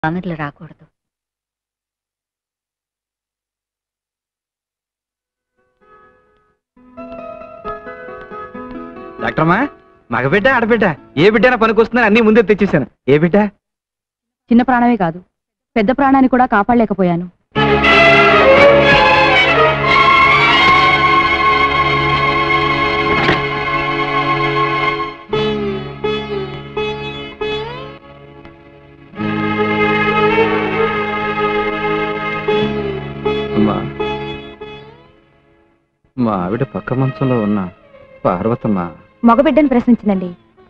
కామెర్లు రాకూడదు డాక్టర్మా మగబిడ్డ ఆడబిడ్డ ఏ బిడ్డ పనికొస్తుందని అన్ని ముందే తెచ్చేసాను ఏ బిడ్డ చిన్న ప్రాణమే కాదు పెద్ద ప్రాణాన్ని కూడా కాపాడలేకపోయాను అమ్మా మా ఆవిడ పక్క మంచంలో ఉన్న పార్వతమ్మ మగబిడ్డని ప్రశ్నించిందండి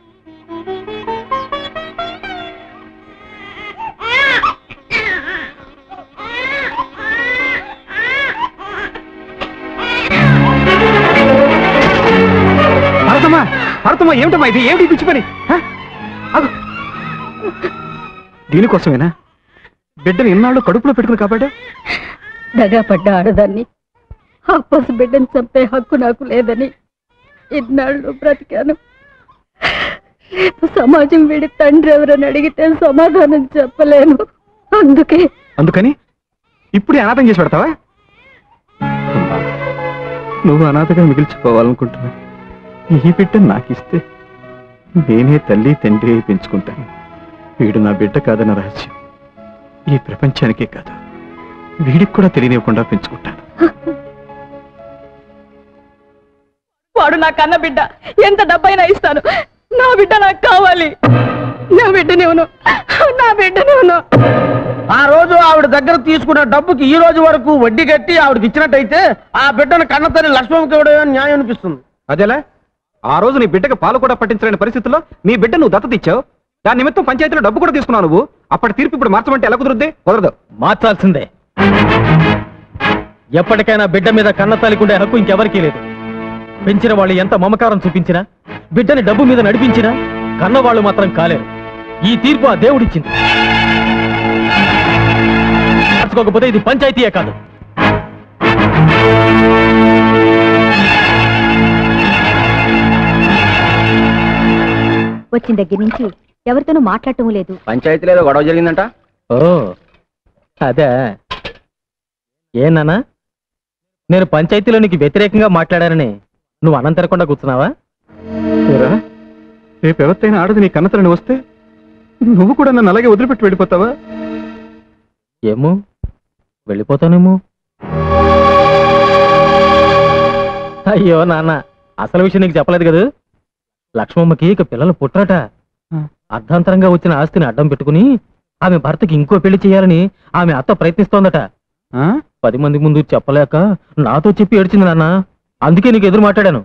భారతమ్మ భారతమ్మ ఏమిటమ్మా ఇది ఏమిటి ఈ పిచ్చి పని హ? ఆగు. దీనికోసమేనా బిడ్డను ఇన్నాళ్ళు కడుపులో పెట్టుకుని కాపాడా దగా పడ్డ ఆడదాన్ని ఆ పసి బిడ్డని చంపే హక్కు నాకు లేదని ఇన్నాళ్ళు బ్రతికాను రేపు సమాజం వీడి తండ్రి ఎవరని అడిగితే సమాధానం చెప్పలేను అందుకే అందుకని ఇప్పుడే అనాథం చేసి పెడతావా అమ్మా, నువ్వు అనాథగా మిగిల్చిపోవాలనుకుంటున్నా ఈ బిడ్డ నాకిస్తే నేనే తల్లి తండ్రి అయి పెంచుకుంటాను వీడు నా బిడ్డ కాదన్న రహస్యం ఈ ప్రపంచానికే కాదు వీడికి కూడా తెలియనివ్వకుండా పెంచుకుంటాను వాడు నా కన్న బిడ్డ ఎంత డబ్బైనా ఇస్తాను నా బిడ్డ నాకు కావాలి నా బిడ్డ నేను నా బిడ్డ నేను ఆ రోజు ఆవిడ దగ్గర తీసుకున్న డబ్బుకి ఈ రోజు వరకు వడ్డీ కట్టి ఆవిడకి ఇచ్చినట్టయితే ఆ బిడ్డను కన్నతల్లి లక్ష్మణకి ఇవ్వడం న్యాయం అనిపిస్తుంది అదేలా ఆ రోజు నీ బిడ్డకు పాలు కూడా పట్టించలేని పరిస్థితుల్లో నీ బిడ్డ నువ్వు దత్తత ఇచ్చావు దాని నిమిత్తం పంచాయతీలో డబ్బు కూడా తీసుకున్నావు నువ్వు అప్పటి తీర్పు ఇప్పుడు మార్చమంటే ఎలా కుదురుద్ది కుదరదు మార్చాల్సిందే ఎప్పటికైనా బిడ్డ మీద కన్న తల్లికుండే హక్కు ఇంకెవరికీ లేదు పెంచిన వాళ్ళు ఎంత మమకారం చూపించినా బిడ్డని డబ్బు మీద నడిపించినా కన్నవాళ్ళు మాత్రం కాలేరు ఈ తీర్పు ఆ దేవుడిచ్చింది మార్చుకోకపోతే ఇది పంచాయతీయే కాదు వచ్చిన దగ్గర నుంచి ఎవరితోనూ మాట్లాడటం లేదు పంచాయతీలో ఏదో గొడవ జరిగిందంట ఓ అదే ఏనానా నేను పంచాయతీలో నీకు వ్యతిరేకంగా మాట్లాడానని నువ్వు అన్నం తినకుండా కూర్చున్నావా ఏరా, రేపు ఎవరితైనా ఆడది నీ కన్నతలని వస్తే నువ్వు కూడా నన్ను అలాగే వదిలిపెట్టి వెళ్ళిపోతావా ఏమో వెళ్ళిపోతానేమో అయ్యో నాన్న అసలు విషయం నీకు చెప్పలేదు కదా లక్ష్మమ్మకి ఇక పిల్లలు పుట్టరట ఆ. అర్ధాంతరంగా వచ్చిన ఆస్తిని అడ్డం పెట్టుకుని ఆమె భర్తకి ఇంకో పెళ్లి చేయాలని ఆమె అత్త ప్రయత్నిస్తోందట ఆ? పది మంది ముందు చెప్పలేక నాతో చెప్పి ఏడ్చింది నాన్న అందుకే నీకు ఎదురు మాట్లాడాను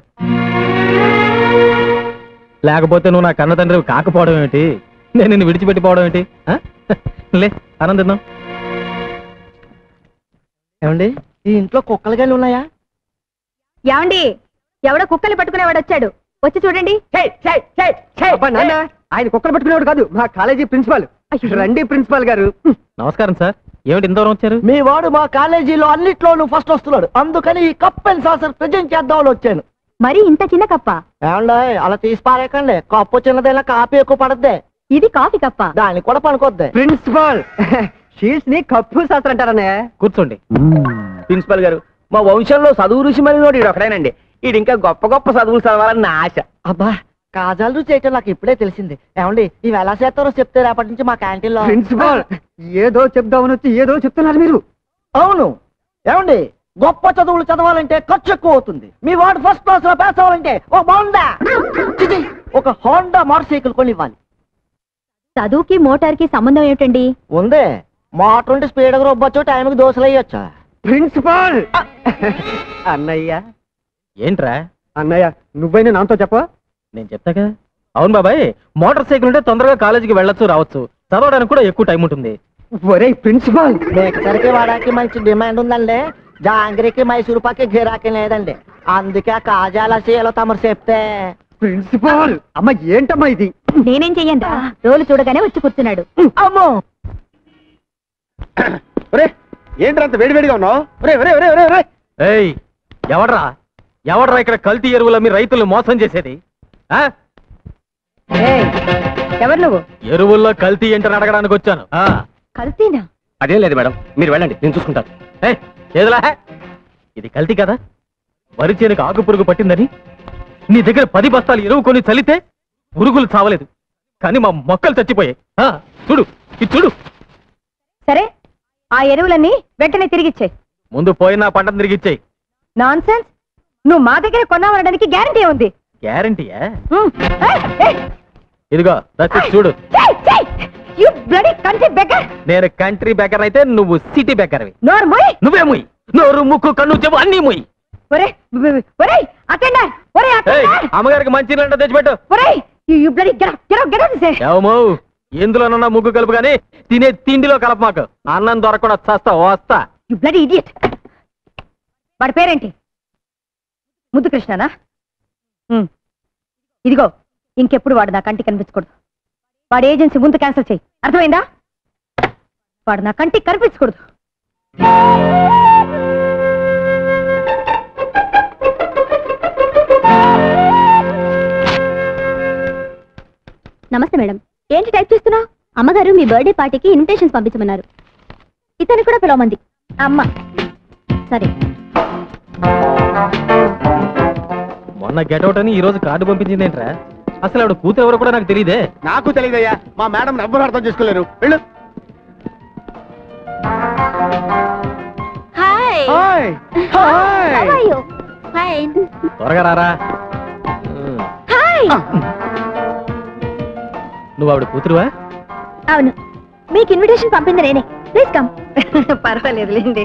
లేకపోతే నువ్వు నా కన్న తండ్రి కాకపోవడం ఏమిటి నేను నిన్ను విడిచిపెట్టిపోవడం ఏంటి ఆ? లే ఆనందిద్దాం ఏమండి ఈ ఇంట్లో కుక్కలు గాలి ఉన్నాయా ఏమండి ఎవడో కుక్కలు పట్టుకునేవాడు వచ్చాడు వచ్చి చూడండి ఆయన కుక్కలు పట్టుకునేవాడు కాదు మా కాలేజీ ప్రిన్సిపాల్ రండి ప్రిన్సిపాల్ గారు నమస్కారం సార్ ఏమిటి ఇంత దూరం వచ్చారు మీ వాడు మా కాలేజీలో అన్నిట్లోనూ ఫస్ట్ వస్తున్నాడు అందుకని ఈ కప్ అండ్ సాసర్ ప్రజెంట్ చేద్దామని వచ్చాను మరి ఇంత చిన్న కప్ప ఏమండే అలా తీసి పారేకండి కప్పు చిన్నదైనా కాపీ ఎక్కువ పడద్దే ఇది కాఫీ కప్ప దానికి కూడా పనికొద్ది ప్రిన్సిపాల్ షీట్స్ ని కప్పు శాస్త్రం అంటారనే కూర్చోండి ప్రిన్సిపాల్ గారు మా వంశంలో చదువు రుచి మరి నోడు ఒకడేనండి ఈడు ఇంకా గొప్ప గొప్ప చదువులు చదవాలని నా ఆశ అబ్బా కాజాలు రుచి చేయటం నాకు ఇప్పుడే తెలిసింది ఏమండి ఇవి ఎలా చేస్తారో చెప్తే రేపటి నుంచి మా క్యాంటీన్ లో ప్రిన్సిపాల్ ఏదో చెప్దామని వచ్చి ఏదో చెప్తున్నారు మీరు అవును ఏమండి గొప్ప చదువులు చదవాలంటే ఖర్చు ఎక్కువ అవుతుంది మీ వాడు ఫస్ట్ క్లాస్ లో పాస్ అవ్వాలంటే ఓ బాగుందా ఒక హోండా మోటార్ సైకిల్ కొని ఇవ్వాలి చదువుకి మోటార్కి సంబంధం ఏమిటండి ఉంది మోటార్ ఉంటే స్పీడ్ గా రొబ్బొచ్చు టైంకి దోశలు వేయొచ్చు ప్రిన్సిపాల్ అన్నయ్య ఏంట్రా అన్నయ్య నువ్వైనా నాతో చెప్ప నేను చెప్తాగా అవును బాబాయ్ మోటార్ సైకిల్ ఉంటే తొందరగా కాలేజీకి వెళ్ళొచ్చు రావచ్చు చదవడానికి కూడా ఎక్కువ టైం ఉంటుంది ఒరే ప్రిన్సిపాల్ మిక్సర్కి వాడానికి మంచి డిమాండ్ ఉందండి జాంగ్రీకి మైసూరు పాకి గిరాకీ లేదండి అందుకే ఆ కాజాల సీలో తమరు చెప్తే ప్రిన్సిపాల్ అమ్మ ఏంటమ్మా ఇది నేనేం చెయ్యండి రోలు చూడగానే వచ్చి కూర్చున్నాడు అమ్మో ఒరే ఏంట్రా అంత వేడివేడిగా ఉన్నావు ఒరే ఒరే ఒరే ఒరే ఒరే ఏయ్ ఎవడ్రా ఎవడ్రా ఇక్కడ కల్తీ ఎరువుల మీ రైతులు మోసం చేసేది ఆ ఎవరు నువ్వు ఎరువుల్లో కల్తీ ఏంటని అడగడానికి వచ్చాను ఆ కల్తీనా అదేం లేదు మేడం మీరు వెళ్ళండి నేను చూసుకుంటాను ఏ చేదులా ఇది కల్తీ కదా వరి చేనుకు ఆకు పురుగు పట్టిందని నీ దగ్గర పది బస్తాలు ఎరువు కొని చల్లితే పురుగులు చావలేదు కానీ మా మొక్కలు చచ్చిపోయాయి ఆ, చూడు ఇది చూడు సరే ఆ ఎరువులన్నీ వెంటనే తిరిగిచ్చే ముందు పోయిన పంటను తిరిగి ఇచ్చేయి నాన్ సెన్స్ నువ్వు మా దగ్గర కొన్నావనడానికి గ్యారంటీ ఉంది గ్యారంటీయా హ్మ్. ఏయ్, ఏయ్, ఇదిగో దస్తు చూడు ఏయ్, ఏయ్, you bloody country beggar. నేను కంట్రీ బేకర్ అయితే నువ్వు సిటీ బేకర్వి నోరు మూయ్. నువ్వే ముయ్ నోరు ముక్కు కన్ను చెవు అన్నీ ముయ్ ఒరేయ్, ఒరేయ్, attender, ఒరేయ్, ఏయ్, attender, అమ్మగారికి మంచి నీళ్ళ తెచ్చిపెట్టు ఒరేయ్, you- you bloody get out, get out, get out this way. ఏమో ఎందులోనన్నా ముగ్గు కలుపు కానీ తినే తిండిలో కలప మాకు అన్నం దొరకకుండా చస్తా వస్తా You bloody idiot. వాడి పేరేంటి ముద్దు కృష్ణనా హ్మ్. ఇదిగో ఇంకెప్పుడు వాడు నా కంటికి కనిపించకూడదు వాడి ఏజెన్సీ ముందు క్యాన్సిల్ చేయి అర్థమైందా వాడు నా కంటికి కనిపించకూడదు నమస్తే మేడం ఏంటి టైప్ చేస్తున్నావు అమ్మగారు మీ బర్త్డే పార్టీకి ఇన్విటేషన్స్ పంపించమన్నారు ఇతను కూడా పిలవమంది అమ్మ సరే మొన్న గెటౌట్ అని ఈ రోజు కార్డు పంపించింది ఏంట్రా అసలు ఆవిడ కూతురు ఎవరో కూడా నాకు తెలియదే నాకు తెలియదయ్యా మా మేడం ఎవ్వరు అర్థం చేసుకోలేరు వెళ్ళు హాయ్ హాయ్ హాయ్ ఫైన్ త్వరగా రారా ఉమ్. హాయ్ నువ్వు ఆవిడ కూతురువా అవును మీకు ఇన్విటేషన్ పంపింది నేనే ప్లీజ్ కమ్ పర్వాలేదులేండి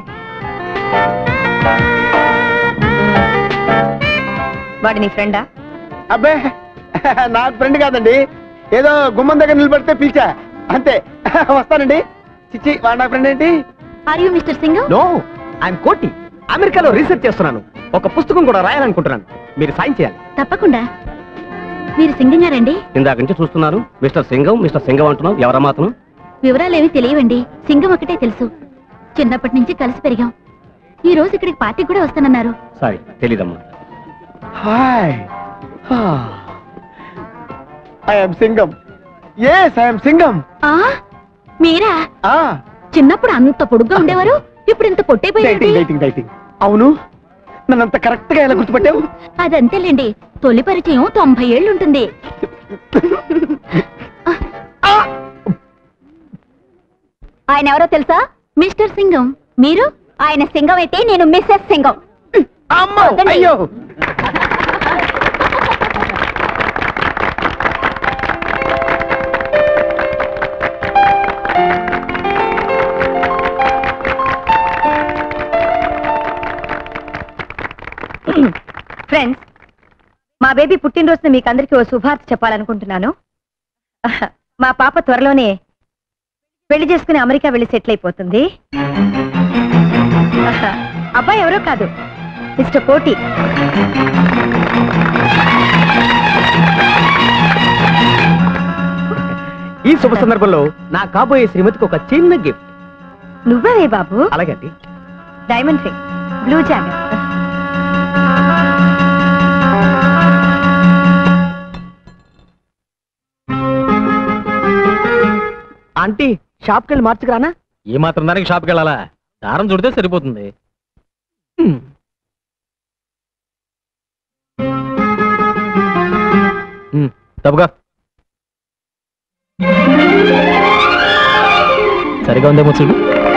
వాడు నీ ఫ్రెండా అబ్బే నాకు ఫ్రెండ్ కాదండి ఏదో గుమ్మం దగ్గర నిలబడితే పిలిచా అంతే వస్తానండి చిచ్చి వాడు నా ఫ్రెండ్ ఏంటి are you mister Singh no I'm Koti అమెరికాలో రీసెర్చ్ చేస్తున్నాను ఒక పుస్తకం కూడా రాయాలనుకుంటున్నాను మీరు సాయం చేయాలి తప్పకుండా మీరు సింగింగ్ గారండి ఇందాక నుంచి చూస్తున్నాను మిస్టర్ సింగం మిస్టర్ సింగం అంటున్నావు ఎవరా మాత్రం వివరాలేవి తెలియవండి సింగం ఒకటే తెలుసు చిన్నప్పటి నుంచి కలిసి పెరిగాం ఈ రోజు ఇక్కడికి పార్టీకి కూడా వస్తానన్నారు సారీ తెలీదమ్మా hi I'm Singham yes I'm Singham ఆ మీరా ఆ చిన్నప్పుడు అంత పొడుగ్గా ఉండేవారు ఇప్పుడు ఇంత పొట్టైపోయారు డైటింగ్ డైటింగ్ డైటింగ్ అవును నన్ను అంత కరెక్ట్ గా ఎలా గుర్తుపట్టావు అదంతేలేండి తొలి పరిచయం తొంభై ఏళ్ళు ఉంటుంది ఆయన ఎవరో తెలుసా మిస్టర్ సింగం మీరు ఆయన సింగం అయితే నేను మిస్సెస్ సింగం అమ్మో వద్దండి. అయ్యో ఫ్రెండ్స్ మా బేబీ పుట్టినరోజున మీకు అందరికీ ఓ శుభార్త చెప్పాలనుకుంటున్నాను మా పాప త్వరలోనే పెళ్లి చేసుకుని అమెరికా వెళ్ళి సెటిల్ అయిపోతుంది అబ్బాయి ఎవరో కాదు మిస్టర్ కోటి ఈ శుభ సందర్భంలో నా కాబోయే శ్రీమతికి ఒక చిన్న గిఫ్ట్ నువ్వే బాబు అలాగే అండి డైమండ్ రింగ్ బ్లూ జాగర్ ఆంటీ షాప్కి వెళ్ళి మార్చుకురానా ఈ మాత్రం దానికి షాప్కి వెళ్ళాలా దారం చుడితే సరిపోతుంది ఉమ్. ఉమ్, తప్పుగా సరిగా ఉందేమో చూడు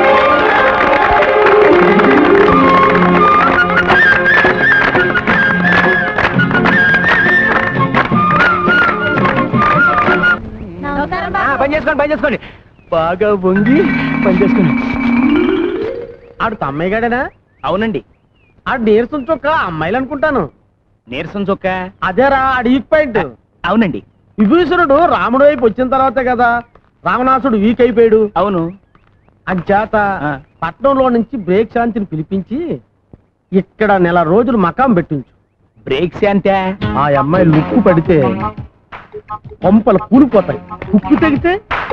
పని చేసుకోండి పని చేసుకోండి బాగా వంగి పని చేసుకోండి ఆడు తమ్మయ్య గాడేనా అవునండి ఆడు నీరసం చొక్క అమ్మాయిలు అనుకుంటాను నీరసం చొక్క అదేరా ఆడు ఈక్ పాయింట్ అవునండి విభీషణుడు రాముడు వైపు వచ్చిన తర్వాతే కదా రావణాసుడు వీక్ అయిపోయాడు అవును అంచేత ఆ. పట్నంలో నుంచి బ్రేక్ శాంతిని పిలిపించి ఇక్కడ నెల రోజులు మకాం పెట్టించు బ్రేక్స్ అంటే ఆ అమ్మాయి లుక్కు పడితే కొంపలు కూలిపోతాయి ఉప్పు తెగితే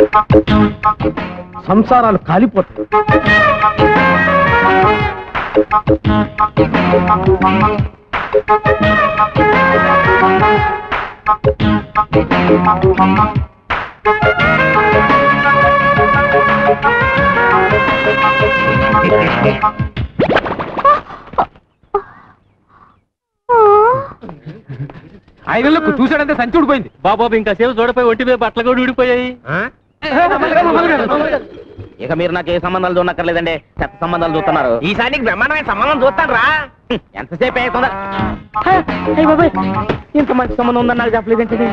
సంసారాలు కాలిపోతాయి ఆ ఐదులకు చూసాడంటే సంచి ఊడిపోయింది బాబాబు ఇంకా సేపు చూడపోయి ఒంటి మీద బట్టలు కూడా ఊడిపోయాయి ఇక మీరు నాకు ఏ సంబంధాలు చూడక్కర్లేదండి చెత్త సంబంధాలు చూస్తున్నారు ఈసారి నీకు బ్రహ్మాండమైన సంబంధం చూస్తాను రా ఎంతసేపు అవుతుందా ఇంత మంచి సంబంధం ఉందని నాకు చెప్పలేదేంటి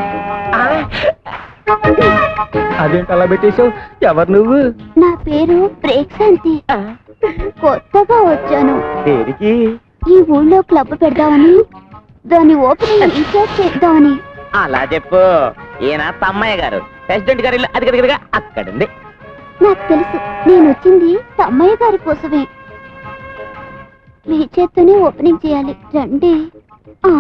అదేంటి అలా పెట్టేశావు ఎవరు నువ్వు నా పేరు ప్రేక్షాంతి కొత్తగా వచ్చాను దేనికి ఈ ఊళ్ళో క్లబ్ పెడదామని దాని ఓపెనింగ్ రీఛార్జ్ చేద్దామని అలా చెప్పు ఈయన తమ్మయ్య గారు ప్రెసిడెంట్ గారి ఇల్లు అదిగదిగదిగా అక్కడుంది నాకు తెలుసు నేను వచ్చింది తమ్మయ్య గారి కోసమే మీ చేత్తోనే ఓపెనింగ్ చేయాలి రండి ఆ,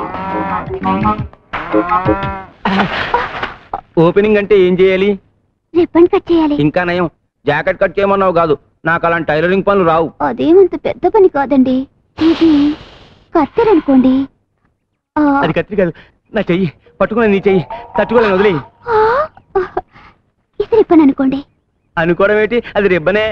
ఓపెనింగ్ అంటే ఏం చేయాలి రిబ్బన్ కట్ చేయాలి ఇంకా నయం జాకెట్ కట్ చేయమన్నావు కాదు నాకు అలాంటి టైలరింగ్ పనులు రావు అదేమంత పెద్ద పని కాదండి ఇది కత్తెరనుకోండి ఆ, అది కత్తి కాదు నా చెయ్యి పట్టుకుని నీ చెయ్యి తట్టుకోలేను వదిలేయి ఆ, ఇది రిబ్బన్ అనుకోండి అనుకోవడం ఏంటి అది రిబ్బనే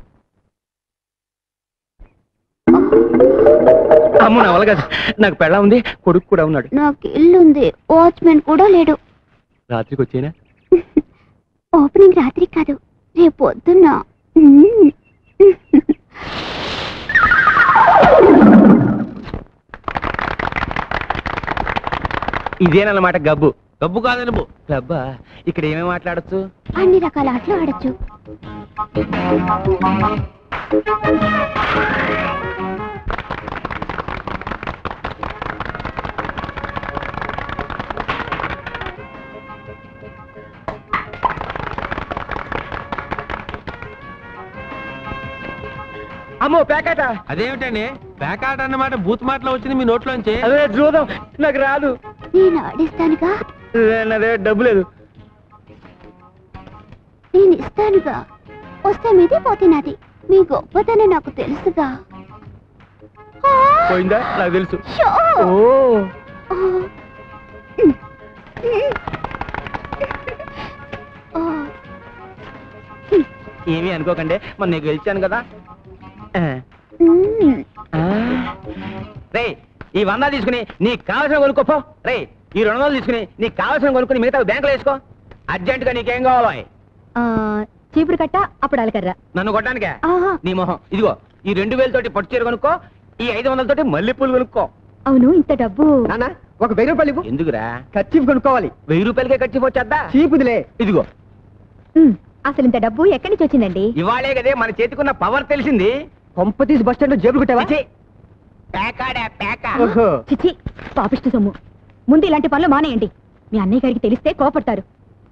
అమ్మ నా వల్ల కాదు నాకు పెళ్ళ ఉంది కొడుకు కూడా ఉన్నాడు నాకు ఇల్లుంది వాచ్మెన్ కూడా లేడు రాత్రికి వచ్చేనా ఓపెనింగ్ రాత్రి కాదు రేపు పొద్దున్న మ్మ్. ఇదేనన్నమాట గబ్బు గబ్బు కాదని గబ్బా ఇక్కడ ఏమేమి మాట్లాడచ్చు అన్ని రకాల ఆటలు ఆడొచ్చు అమ్మో ప్యాకెట అదేమిటండి పేకాట అన్నమాట బూత్ మాటలో వచ్చింది మీ నోట్లోంచి అదే చూద్దాం నాకు రాదు నేను ఆడిస్తానుగా అదే డబ్బు లేదు నేను ఇస్తానుగా వస్తే మీది పోతే నాది మీ గొప్పతనం నాకు తెలుసుగా ఆ, పోయిందా నాకు తెలుసు షో! ఓ ఆ. ఆ, ఏమీ అనుకోకండి మొన్న నీకు గెలిచాను కదా మ్మ్. రే ఈ వంద తీసుకుని నీకు కావాల్సిన కొనుక్కోపో రే ఈ రెండు వందలు తీసుకుని నీకు కావాల్సిన కొనుక్కుని మిగతా బ్యాంకులో వేసుకో అర్జెంట్ గా నీకేం కావాలి ఆ, చీపురు కట్ట అప్పుడు అలకర్రా నన్ను కొట్టడానికే ఆహా నీ మొహం ఇదిగో ఈ రెండు వేలతోటి పట్టు చీర కొనుక్కో ఈ ఐదు వందలతోటి మల్లెపూలు కొనుక్కో అవును ఇంత డబ్బు నాన్న ఒక వెయ్యి రూపాయలు ఇవ్వు ఎందుకురా ఖర్చు కొనుక్కోవాలి వెయ్యి రూపాయలకే ఖర్చు వచ్చేద్దా చీపుదిలే ఇదిగో ఉమ్, అసలు ఇంత డబ్బు ఎక్కడి నుంచి వచ్చిందండి ఇవాళే కదే మన చేతికున్న పవర్ తెలిసింది కొంప తీసి బస్ స్టాండ్ లో జేబులు కుట్టావా చిచి. పేకాడా పేక ఓహో. చిచి పాపిష్టి సొమ్ము ముందు ఇలాంటి పనులు మానేయండి మీ అన్నయ్య గారికి తెలిస్తే కోపడతారు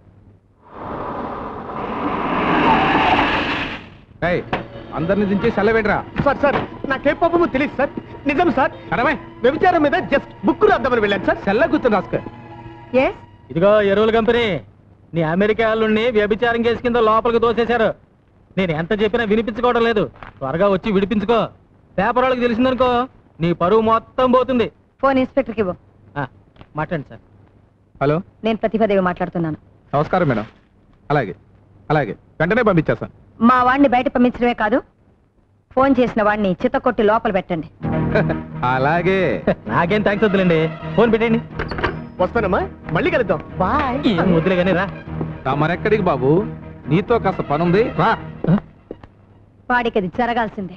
అందరిని దించి సెలవేంట్రా సార్ సార్ నాకే పాపమో తెలియదు సార్ నిజం సార్ అరవై వ్యభిచారం మీద జస్ట్ బుక్ రాద్దామని వెళ్ళాను సార్ సెల్ల గుర్తు రాసుకో ఎస్ ఇదిగో ఎరువుల కంపెనీ నీ అమెరికా వాళ్ళని వ్యభిచారం కేసు కింద లోపలికి తోసేశారు నేను ఎంత చెప్పినా వినిపించుకోవడం లేదు త్వరగా వచ్చి విడిపించుకో పేపర్ వాళ్ళకి తెలిసిందనుకో నీ పరువు మొత్తం పోతుంది ఫోన్ ఇన్స్పెక్టర్కి ఇవ్వు ఆ, మాట్లాడండి సార్ హలో నేను ప్రతిభదేవి మాట్లాడుతున్నాను నమస్కారం మేడం అలాగే అలాగే వెంటనే పంపించేస్తాను మా వాడిని బయట పంపించడమే కాదు ఫోన్ చేసిన వాడిని చిత్తకొట్టి లోపల పెట్టండి అలాగే నాకేం థ్యాంక్స్ వద్దులేండి ఫోన్ పెట్టండి వస్తానమ్మా మళ్ళీ కలుద్దాం బాయ్ ఏం వద్దులే కానీ రా తమరెక్కడికి బాబు నీతో కాస్త పనుంది రా వాడికి అది జరగాల్సిందే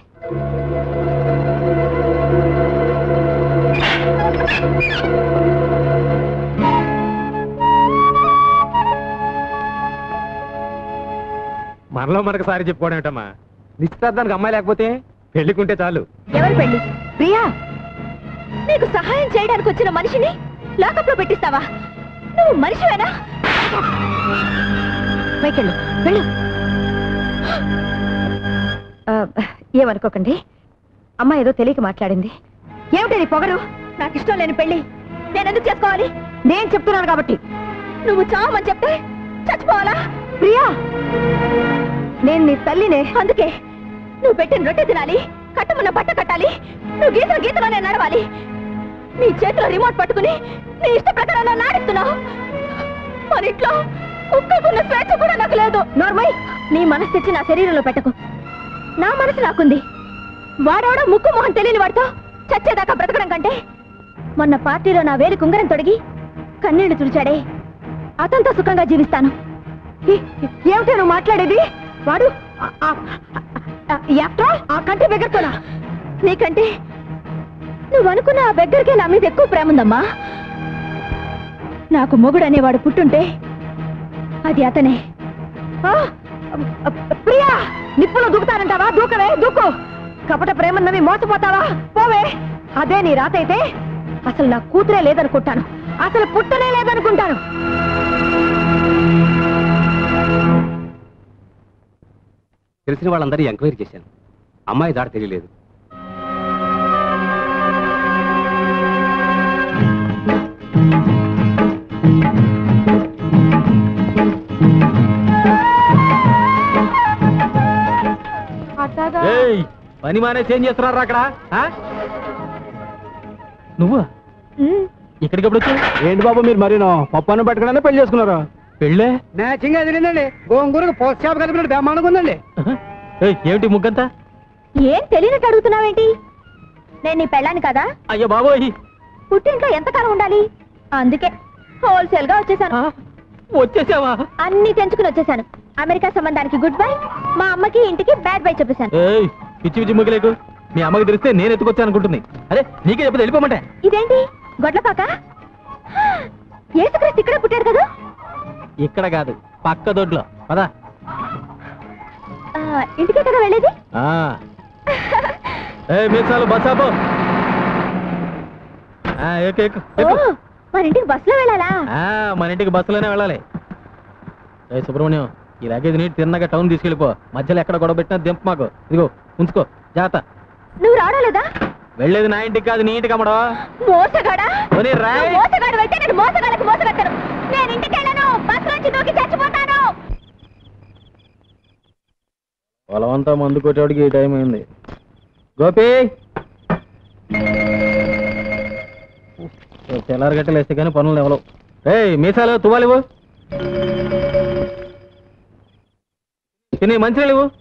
మనలో మనకు సారి చెప్పుకోవడం ఏంటమ్మా నిశ్చితార్థానికి అమ్మాయి లేకపోతే పెళ్లికుంటే చాలు ఎవరు పెళ్లి ప్రియా నీకు సహాయం చేయడానికి వచ్చిన మనిషిని లాకప్ లో పెట్టిస్తావా నువ్వు మనిషివేనా పైకెళ్ళు వెళ్ళు ఆ, ఏమనుకోకండి అమ్మ ఏదో తెలియక మాట్లాడింది ఏమిటి పొగరు నాకు ఇష్టం లేని పెళ్లి నేను ఎందుకు చేసుకోవాలి నేను చెప్తున్నాను కాబట్టి నువ్వు చావమని చెప్తే చచ్చిపోవాలా ప్రియా నేను నీ తల్లినే అందుకే నువ్వు పెట్టిన రొట్టె తినాలి కట్టమన్న బట్ట కట్టాలి నువ్వు గీతల గీతలోనే నడవాలి నీ చేతిలో రిమోట్ పట్టుకుని నీ ఇష్ట ప్రకారం నన్ను ఆడిస్తున్నావు మన ఇంట్లో కుక్కకున్న స్వేచ్ఛ కూడా నాకు లేదు నార్మల్ నీ మనసు తెచ్చి నా శరీరంలో పెట్టకు నా మనసు నాకుంది వాడోడో ముక్కు మొహం తెలియని వాడితో చచ్చేదాకా బ్రతకడం కంటే మొన్న పార్టీలో నా వేలి కుంగరం తొడిగి కన్నీళ్లు తుడిచాడే అతనితో సుఖంగా జీవిస్తాను ఏమిటో నువ్వు మాట్లాడేది వాడు ఆ కంటి బెగ్గరతోనా నీకంటే నువ్వు అనుకున్న ఆ బెగ్గరికి నా మీద ఎక్కువ ప్రేమ ఉందమ్మా నాకు మొగుడు అనేవాడు పుట్టుంటే అది అతనే ఆ, ఆ, ప్రియా నిప్పులో దూకుతానంటావా దూకవే దూకు కపట ప్రేమన్నవి మోసపోతావా పోవే అదే నీ రాత అయితే అసలు నా కూతురే లేదనుకుంటాను అసలు పుట్టనే లేదనుకుంటాను తెలిసిన వాళ్ళందరూ ఎంక్వైరీ చేశాను అమ్మాయి దాడి తెలియలేదు ఏయ్ పని మానేసి ఏం చేస్తున్నారు అక్కడ ఆ? నువ్వు ఇక్కడికి ఎప్పుడు వచ్చావు ఏంటి బాబు మీరు మరి పప్పాను పట్టుకున్నా పెళ్లి చేసుకున్నారు పెళ్ళే మ్యాచింగ్ తెలియదండి గోంగూరకు పోస్ట్ షాప్ కలిపినట్టు బ్రహ్మాండంగా ఉందండి ఏయ్, ఏమిటి ముగ్గంతా ఏం తెలియనట్టు అడుగుతున్నావేంటి నేను నీ పెళ్ళాను కదా అయ్యో బాబోయ్ పుట్టింట్లో ఎంతకాలం ఉండాలి అందుకే హోల్సేల్ గా వచ్చేసాను ఆ, వచ్చేసావా అన్ని తెంచుకుని వచ్చేసాను అమెరికా సంబంధానికి గుడ్ బై మా అమ్మకి ఇంటికి బ్యాడ్ బై చెప్పేశాను ఏయ్ పిచ్చి పిచ్చి ముగ్గలేకు మీ అమ్మకి తెలిస్తే నేను ఎత్తుకొచ్చాను అనుకుంటుంది అరే నీకే చెప్పి వెళ్ళిపోమంటే ఇదేంటి గొడ్లపాక ఏసుక్రీస్తు ఇక్కడ పుట్టాడు కదా ఇక్కడ కాదు పక్క దొడ్లో పదా ఆ, ఇంటికే కదా వెళ్ళేది ఏ మీసాలు బస్ ఆపు ఆ, ఎక్కు, ఎక్కు, ఓ ఎక్కు. మన ఇంటికి బస్సులో వెళ్ళాలా ఆ, మన ఇంటికి బస్సులోనే వెళ్ళాలి ఏ సుబ్రహ్మణ్యం ఈ లగేజ్ నీటి తిన్నగా టౌన్ తీసుకెళ్ళిపో మధ్యలో ఎక్కడ గొడవ పెట్టినా దింపు మాకు ఇదిగో ఉంచుకో జాగ్రత్త నువ్వు రావడాలేదా వెళ్ళేది నా ఇంటికి కాదు నీ ఇంటికి అమ్మడో మోసగాడా పోనీ రాయ్. నువ్వు మోసగాడు అయితే నేను మోసగాడికి మోసగట్టాను నేను ఇంటికి వెళ్ళను బస్ నుంచి దూకి చచ్చిపోతాను పొలం అంతా మందు కొట్టేవాడికి ఈ టైం అయింది గోపి తెల్లారి గట్టలు వేస్తే కానీ పనులు ఎవరు రే మీసాలు తువ్వాలివు తిని మంచినీళ్ళు ఇవ్వు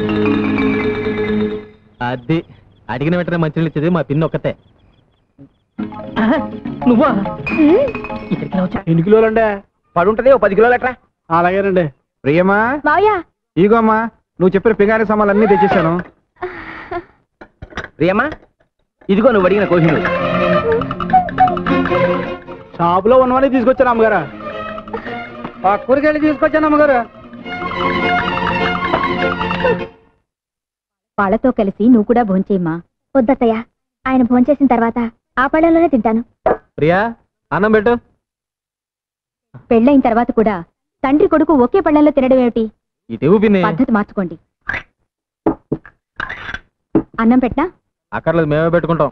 అది అడిగిన వెంటనే మంచినీళ్ళు ఇచ్చేది మా పిన్ని ఒక్కతే ఆహా, నువ్వా ఇక్కడికి ఎలా వచ్చావు? ఎన్ని కిలోలు అండి పడి ఉంటది ఓ పది కిలోలు ఎట్రా అలాగేనండి ప్రియమా మావయ్య ఇగో అమ్మా నువ్వు చెప్పిన పింగారి సామాన్లు అన్ని తెచ్చేసాను ప్రియమ్మా ఇదిగో నువ్వు అడిగిన కోహినూరు షాపులో ఉన్నవన్నీ తీసుకొచ్చాను అమ్మగారు పక్కూరికి వెళ్ళి తీసుకొచ్చాను అమ్మగారు వాళ్ళతో కలిసి నువ్వు కూడా భోంచేయమ్మా వద్దత్తయ్య ఆయన భోంచేసిన తర్వాత ఆ పళ్ళలోనే తింటాను ప్రియా అన్నం పెట్టు పెళ్ళైన తర్వాత కూడా తండ్రి కొడుకు ఒకే పళ్ళల్లో తినడం ఏమిటి ఇటు పిన్ని పద్ధతి మార్చుకోండి అన్నం పెట్టా అక్కర్లేదు మేమే పెట్టుకుంటాం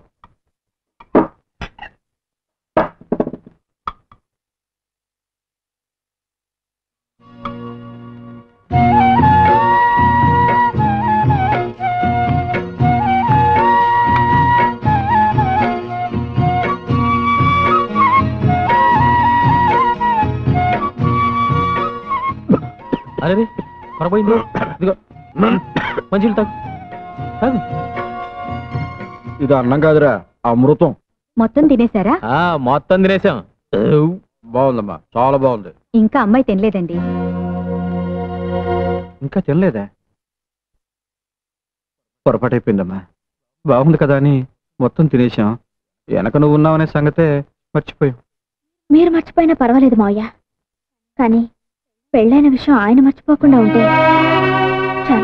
అరే పొరపోయింది ఇదిగో మంచిలు తాగు తాగు ఇది అన్నం కాదురా అమృతం మొత్తం తినేశారా ఆ, మొత్తం తినేసాం బాగుందమ్మా చాలా బాగుంది ఇంకా అమ్మాయి తినలేదండి ఇంకా తినలేదా పొరపాటైపోయిందమ్మా బాగుంది కదా అని మొత్తం తినేసాం వెనక నువ్వు ఉన్నావనే సంగతే మర్చిపోయాం మీరు మర్చిపోయినా పర్వాలేదు మావయ్య కానీ పెళ్ళైన విషయం ఆయన మర్చిపోకుండా ఉంటే చాలు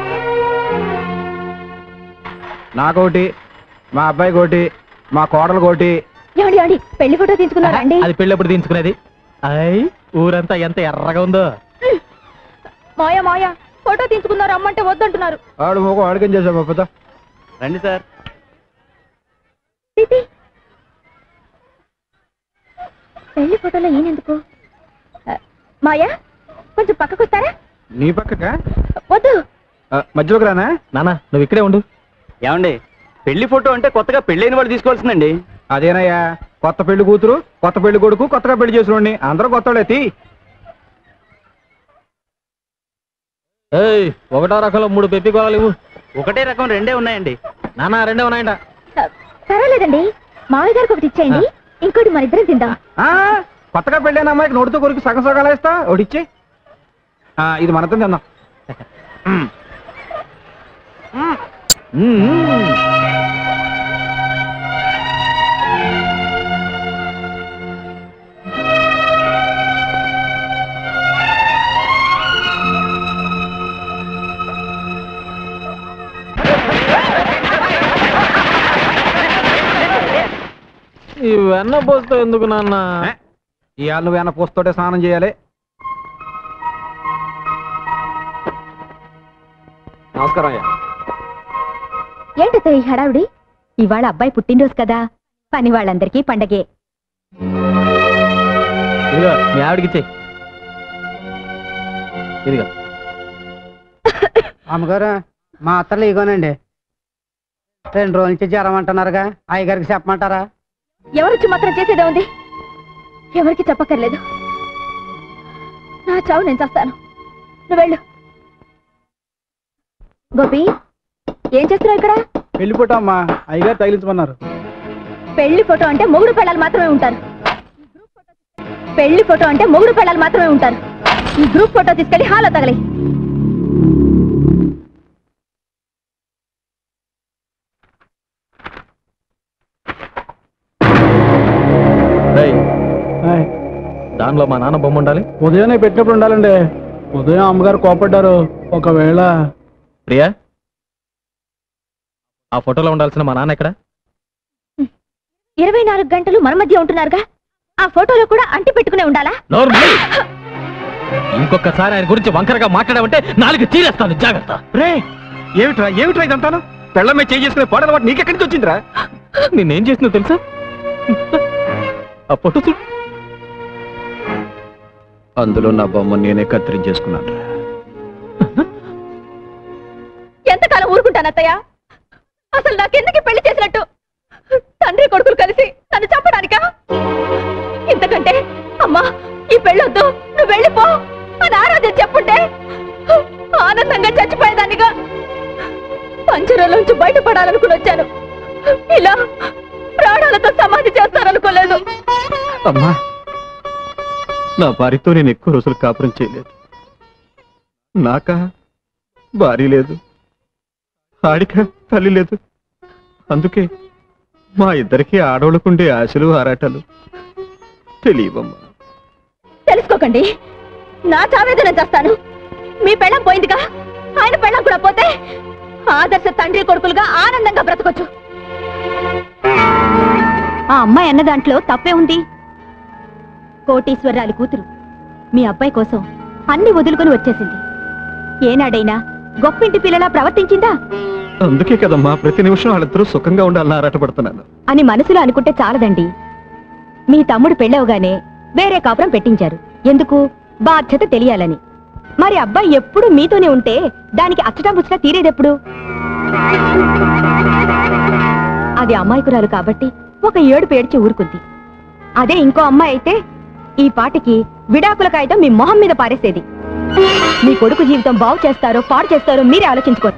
నాకోటి మా అబ్బాయి కోటి మా కోడలు కోటి ఏమండి ఏమండి పెళ్లి ఫోటో తీసుకున్నారా అండి అది పెళ్ళప్పుడు తీయించుకునేది అయ్ ఊరంతా ఎంత ఎర్రగా ఉందో మాయ మాయ ఫోటో తీసుకున్నారు అమ్మంటే వద్దంటున్నారు ఆడు మొగ ఆడికం చేసావు పెద్ద రండి సార్ ప్రీతి పెళ్లి ఫోటోలో ఈయనెందుకు ఆ, మాయా కొంచెం పక్కకు వస్తారా నీ పక్కక వద్దు ఆ, మధ్యలోకి రానా నానా నువ్వు ఇక్కడే ఉండు ఏమండి పెళ్లి ఫోటో అంటే కొత్తగా పెళ్ళైన వాళ్ళు తీసుకోవాల్సిందండి అదేనయ్యా కొత్త పెళ్లి కూతురు కొత్త పెళ్లి కొడుకు కొత్తగా పెళ్లి చేసిన అందరూ కొత్త తీ ఏయ్ ఒకటో రకంలో మూడు పెప్పి కోవాలి ఇవ్వు ఒకటే రకం రెండే ఉన్నాయండి నాన్న రెండే ఉన్నాయంట పర్వాలేదండి మామయ్య గారికి ఒకటి ఇచ్చేయండి ఇంకోటి మన ఇద్దరం తిందాం ఆ, కొత్తగా పెళ్ళైన అమ్మాయికి నోటితో కొరికి సగం సగాలు వేస్తా ఒకటిచ్చి ఇది మనతో తిందాం మ్మ్. మ్మ్. ఈ వెన్న పోస్తా ఎందుకు నాన్న ఏ, ఇవాళ నువ్వు ఏమైనా పోస్తోటే స్నానం చేయాలి నమస్కారం అయ్యా ఏంటో ఈ హడావిడి ఇవాళ అబ్బాయి పుట్టినరోజు కదా పని వాళ్ళందరికీ పండగే ఇదిగో మీ ఆవిడకి ఇచ్చే ఇదిగో అమ్మగారు మా అత్తలు ఇగోనండి రెండు రోజుల నుంచి జ్వరం అంటున్నారుగా అయ్యగారికి చెప్పమంటారా ఎవరొచ్చి మాత్రం చేసేదే ఉంది ఎవరికి చెప్పక్కర్లేదు నా చావు నేను చేస్తాను నువ్వు వెళ్ళు గోపి ఏం చేస్తున్నావు ఇక్కడ వెళ్ళిపోతామ్మా అయ్యగారు తగిలించమన్నారు పెళ్లి ఫోటో అంటే మొగుడు పెళ్ళాలు మాత్రమే ఉంటారు పెళ్లి ఫోటో అంటే మొగుడు పెళ్ళాలు మాత్రమే ఉంటారు ఈ గ్రూప్ ఫోటో తీసుకెళ్లి హాలో తగలి రేయ్, దానిలో మా నాన్న బొమ్మ ఉండాలి ఉదయాన్నే పెట్టినప్పుడు ఉండాలండి ఉదయం అమ్మగారు కోపడ్డారు ఒకవేళ ప్రియా ఆ ఫోటోలో ఉండాల్సిన మా నాన్న ఎక్కడ ఇరవై నాలుగు గంటలు మన మధ్య ఉంటున్నారుగా ఆ ఫోటోలో కూడా అంటి పెట్టుకునే ఉండాలా నోరు మూయి. ఇంకొకసారి ఆయన గురించి వంకరగా మాట్లాడావంటే నాలుగు తీరేస్తాను జాగ్రత్త రే ఏమిట్రా ఏమిట్రా ఇదంతాను పెళ్ళమే చేయి చేసుకునే పాడల వాటి నీకెక్కడి నుంచి వచ్చిందిరా నేనేం చేసినా తెలుసా ఆ ఫోటో చూడు అందులో నా బొమ్మ నేనే కత్తిరించేసుకున్నాను ఎంతకాలం ఊరుకుంటాను అత్తయ్య అసలు నాకెందుకు ఈ పెళ్లి చేసినట్టు తండ్రి కొడుకులు కలిసి నన్ను చంపడానికా ఇంతకంటే అమ్మా ఈ పెళ్ళొద్దు నువ్వు వెళ్ళిపో అని ఆరాధ్యం చెప్పుంటే ఆనందంగా చచ్చిపోయేదానిగా పంజరంలోంచి బయటపడాలనుకుని వచ్చాను ఇలా ప్రాణాలతో సమాధి చేస్తారనుకోలేదు అమ్మా నా భార్యతో నేను ఎక్కువ రోజులు కాపురం చేయలేదు నాకా భార్య లేదు ఆడిక తల్లి లేదు అందుకే మా ఇద్దరికి ఆడవాళ్ళకుండే ఆశలు ఆరాటాలు తెలియవమ్మా తెలుసుకోకండి నా చావేదన చేస్తాను మీ పెళ్ళం పోయిందిగా ఆయన పెళ్ళం కూడా పోతే ఆదర్శ తండ్రి కొడుకులుగా ఆనందంగా బ్రతకొచ్చు ఆ అమ్మాయి అన్న దాంట్లో తప్పే ఉంది కోటీశ్వరరాలి కూతురు మీ అబ్బాయి కోసం అన్ని వదులుకొని వచ్చేసింది ఏనాడైనా గొప్పింటి పిల్లలా ప్రవర్తించిందా అందుకే కదమ్మా ప్రతి నిమిషం వాళ్ళిద్దరూ సుఖంగా ఉండాలని ఆరాటపడుతున్నాను అని మనసులో అనుకుంటే చాలదండి మీ తమ్ముడు పెళ్ళవగానే వేరే కాపురం పెట్టించారు ఎందుకు బాధ్యత తెలియాలని మరి అబ్బాయి ఎప్పుడు మీతోనే ఉంటే దానికి అచ్చటా ముచ్చటా తీరేదెప్పుడు అది అమాయకురాలు కాబట్టి ఒక ఏడు పేడ్చి ఊరుకుంది అదే ఇంకో అమ్మాయి అయితే ఈ పాటికి విడాకుల కాగితం మీ మొహం మీద పారేసేది మీ కొడుకు జీవితం బాగు చేస్తారో పాడు చేస్తారో మీరే ఆలోచించుకోండి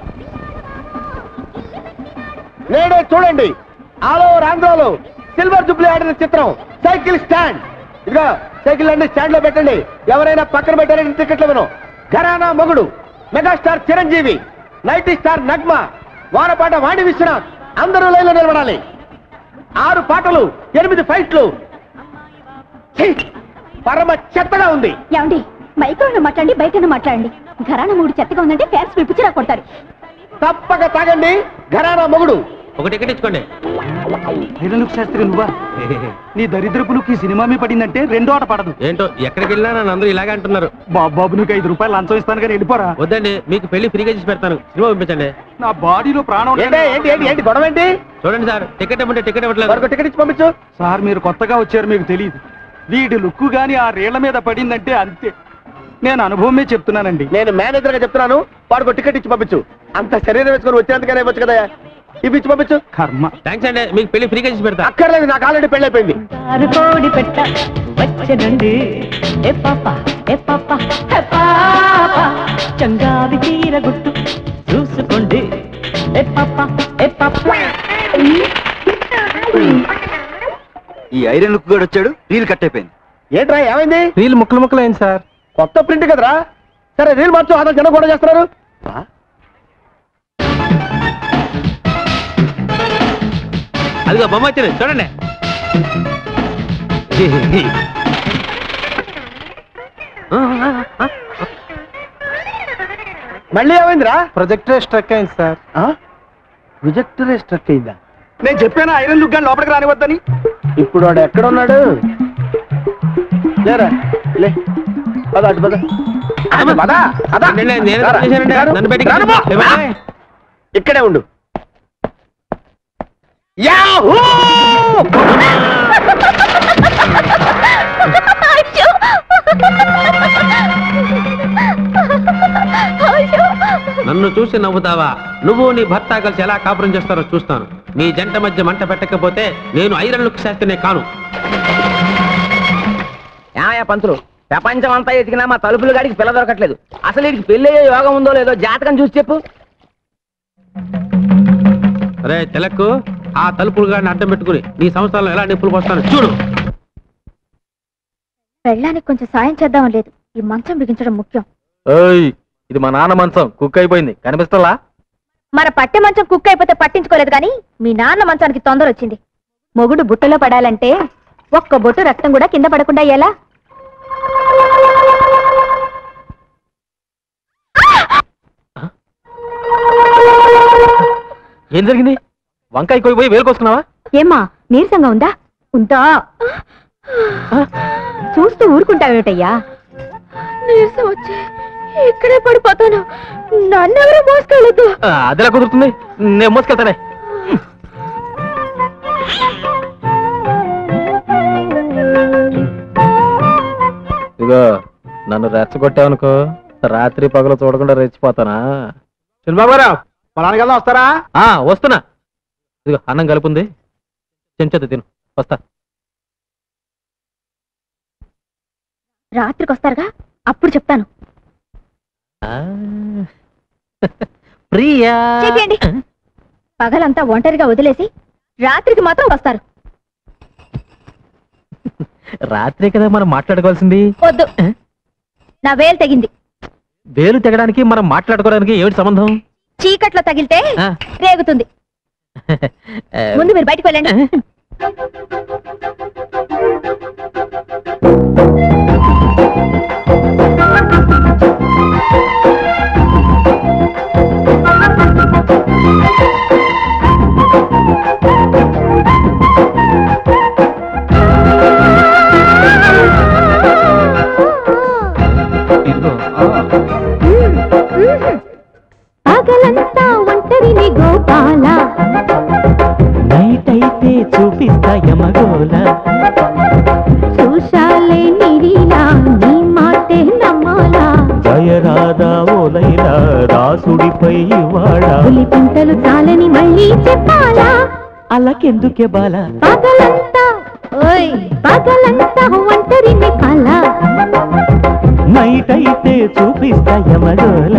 నేడే చూడండి ఆలో ఆంధ్రాలో సిల్వర్ జుబ్లీ ఆడిన చిత్రం సైకిల్ స్టాండ్ ఇదిగో సైకిల్ అన్ని స్టాండ్ లో పెట్టండి ఎవరైనా పక్కన పెట్టారని టికెట్లు విను Gharana Mogudu megastar Chiranjeevi night star Nagma వారపాట వాణి విశ్వనాథ్ అందరూ లైన్లో నిలబడాలి ఆరు పాటలు ఎనిమిది ఫైట్లు ఛీ! పరమ చెత్తగా ఉంది ఏమండి మైక్రోలో మాట్లాడండి బయటను మాట్లాడండి ఘరాన మూడు చెత్తగా ఉందంటే ఫ్యాన్స్ పిలిపించిరా కొడతారు తప్పక తాగండి ఘరానా మొగుడు ఒక టికెట్ ఇచ్చుకోండి శాస్త్రి నువ్వా నీ దరిద్రపులకు ఈ సినిమా మీ పడిందంటే రెండో ఆట పడదు ఏంటో ఎక్కడికి వెళ్ళినా నన్ను అందరూ ఇలాగే అంటున్నారు బాబు నీకు ఐదు రూపాయలు లంచం ఇస్తాను కానీ వెళ్ళిపోరా వద్దండి మీకు పెళ్లి ఫ్రీగా చేసి పెడతాను సినిమా పంపించండి నా బాడీలో ప్రాణం ఏంటి ఏంటి ఏంటి ఏంటి గొడవ ఏంటి చూడండి సార్ టికెట్ ఇవ్వండి టికెట్ ఇవ్వట్లేదు మరొక టికెట్ ఇచ్చి పంపించు సార్ మీరు కొత్తగా వచ్చారు మీకు తెలియదు వీడి లుక్కు గాని ఆ రేళ్ల మీద పడిందంటే అంతే నేను అనుభవమే చెప్తున్నానండి నేను మేనేజర్ గా చెప్తున్నాను వాడికి టికెట్ ఇచ్చి పంపించు అంత శరీరం వేసుకొని వచ్చినందుకనే వచ్చు కదా ఇవి ఇచ్చి పంపించు కర్మ థ్యాంక్స్ అండి మీకు పెళ్లి ఫ్రీగా చేసి పెడతా అక్కర్లేదు నాకు ఆల్రెడీ పెళ్లి అయిపోయింది కోడి పెట్ట వచ్చనండి ఏ పాప ఏ పాప ఏ పాప చంగావి తీర గుట్టు చూసుకోండి ఏ పాప ఏ ఈ ఐరన్ లుక్ గడు వచ్చాడు రీల్ కట్ అయిపోయింది ఏంట్రా ఏమైంది రీల్ ముక్కలు ముక్కలు అయింది సార్ కొత్త ప్రింట్ కదరా సరే రీల్ మార్చు అతను జనం కూడా చేస్తున్నారు అదిగో బొమ్మ వచ్చింది చూడండి మళ్ళీ ఏమైందిరా ప్రొజెక్టర్ స్ట్రక్ అయింది సార్ ప్రొజెక్టరే స్ట్రక్ అయిందా నేను చెప్పాను ఐరన్ లుక్ గాని లోపలికి రానివద్దని ఇప్పుడు వాడు ఎక్కడ ఉన్నాడు లేరా లే పద అటు పద అటు పద, పద. నేను- నేను రారా. చేశానండి. రాను. నన్ను బయటికి రాను బా. ఇవ్వండి. ఇక్కడే ఉండు యాహూ! నన్ను చూసి నవ్వుతావా నువ్వు నీ భర్త కలిసి ఎలా కాపురం చేస్తారో చూస్తాను మీ జంట మధ్య మంట పెట్టకపోతే నేను ఐరన్ లుక్ శాస్త్రినే కాను ఏమయ్యా పంతులు ప్రపంచం అంతా ఎతికినా మా తలుపులు గాడికి పిల్ల దొరకట్లేదు అసలు వీడికి పెళ్లి అయ్యే యోగం ఉందో లేదో జాతకం చూసి చెప్పు రే తెలకు ఆ తలుపులు గాడిని అడ్డం పెట్టుకుని నీ సంవత్సరాలు ఎలా నిప్పులు పోస్తాను చూడు వెళ్ళడానికి కొంచెం సాయం చేద్దాం లేదు ఈ మంచం బిగించడం ముఖ్యం ఏయ్ ఇది మా నాన్న మంచం కుక్ అయిపోయింది కనిపిస్తలా మన పట్టె మంచం కుక్ అయిపోతే పట్టించుకోలేదు కానీ మీ నాన్న మంచానికి తొందర వచ్చింది మొగుడు బుట్టలో పడాలంటే ఒక్క బొట్టు రక్తం కూడా కింద పడకుండా ఎలా ఏం జరిగింది వంకాయ కోయి పోయి వేలుకొస్తున్నావా ఏమ్మా నీరసంగా ఉందా ఉందా చూస్తూ ఊరుకుంటావేటయ్యా నీరసం వచ్చి ఇక్కడే పడిపోతాను నన్నెవరూ మోసుకెళ్ళదు అదిలా కుదురుతుంది నేను మోసుకెళ్తానే ఇదిగో నన్ను రెచ్చగొట్టావనుకో రాత్రి పగలు చూడకుండా రెచ్చిపోతానా చిన్నబాబురావు పొలానికి వెళ్దాం వస్తారా ఆ వస్తున్నా ఇదిగో అన్నం కలుపుంది చెంచదు తిను వస్తా రాత్రికి వస్తారుగా అప్పుడు చెప్తాను ఆ, ప్రియా చేయండి పగలంతా ఒంటరిగా వదిలేసి రాత్రికి మాత్రం వస్తారు రాత్రే కదా మనం మాట్లాడుకోవాల్సింది వద్దు నా వేలు తెగింది వేలు తెగడానికి మనం మాట్లాడుకోవడానికి ఏమిటి సంబంధం చీకట్లో తగిలితే ఆ. రేగుతుంది ఆ, ముందు మీరు బయటకు వెళ్ళండి ఇదిగో పగలంతా ఒంటరిని గోపాల నైట్ అయితే చూపిస్తా యమగోల చూశాలే నిరీలా నీ మాటే నమ్మాలా జయరాధా ఓలైలా రాసుడిపై ఇవాళ పులి పింటలు చాలని మళ్ళీ చెప్పాలా అలకెందుకే బాల పగలంతా ఓయ్ పగలంతా ఒంటరిని కల నైట్ అయితే చూపిస్తా యమగోల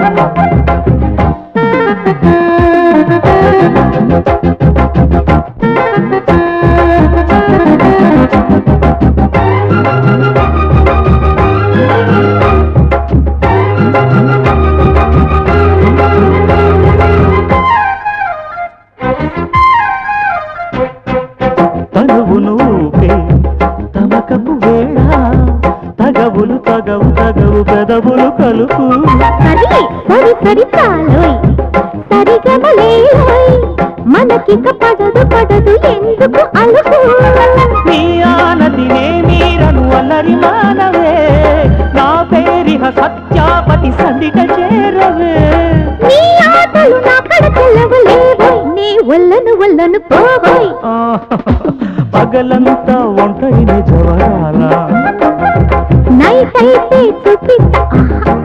తనువును ఊపే తమకపు వేళ తగవులు తగవు తగవు పెదవులు కలుపు సరి సరి సరి చాలోయ్ సరిగమలేలోయ్ మనకిక పడదు పడదు ఎందుకు అలుపు నీ ఆనదినే మీరను అల్లరి మానవే నా పేరిహ సత్యాపతి సందిట చేరవే నీ ఆటలు నా కడ చెల్లవలేవోయ్ నీ ఒల్లను ఒల్లను పోవోయ్ ఆ, పగలంతా ఒంటరిని జవరాల నైట్ అయితే చూపిస్తా ఆహా,